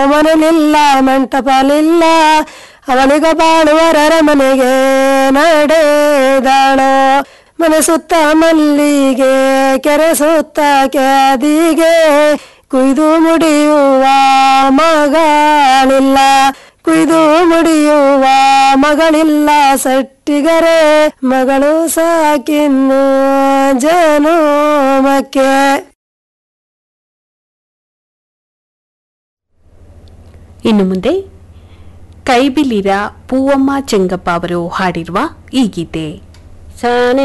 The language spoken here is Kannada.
ಮನೆಲಿಲ್ಲ ಮಂಟಪಲಿಲ್ಲ ಅವನಿಗ ಬಾಳುವರರ ಮನೆಗೆ ನಡೆದಾಳೋ ಮನೆ ಸುತ್ತ ಮಲ್ಲಿಗೆ ಕೆರೆ ಸುತ್ತ ಕ್ಯಾದಿಗೆ ಕುಯ್ದು ಮುಡಿಯುವ ಮಗಳಿಲ್ಲ ಕುಯ್ದು ಮುಡಿಯುವ ಮಗಳಿಲ್ಲ ಸಟ್ಟಿಗರೆ ಮಗಳು ಸಾಕಿನ್ನು ಜನೋಮಕ್ಕೆ ಇನ್ನು ಮುಂದೆ ಕೈಬಿಲಿರ ಪೂವಮ್ಮ ಚೆಂಗಪ್ಪ ಅವರು ಹಾಡಿರುವ ಈ ಗೀತೆ ಸಾನೆ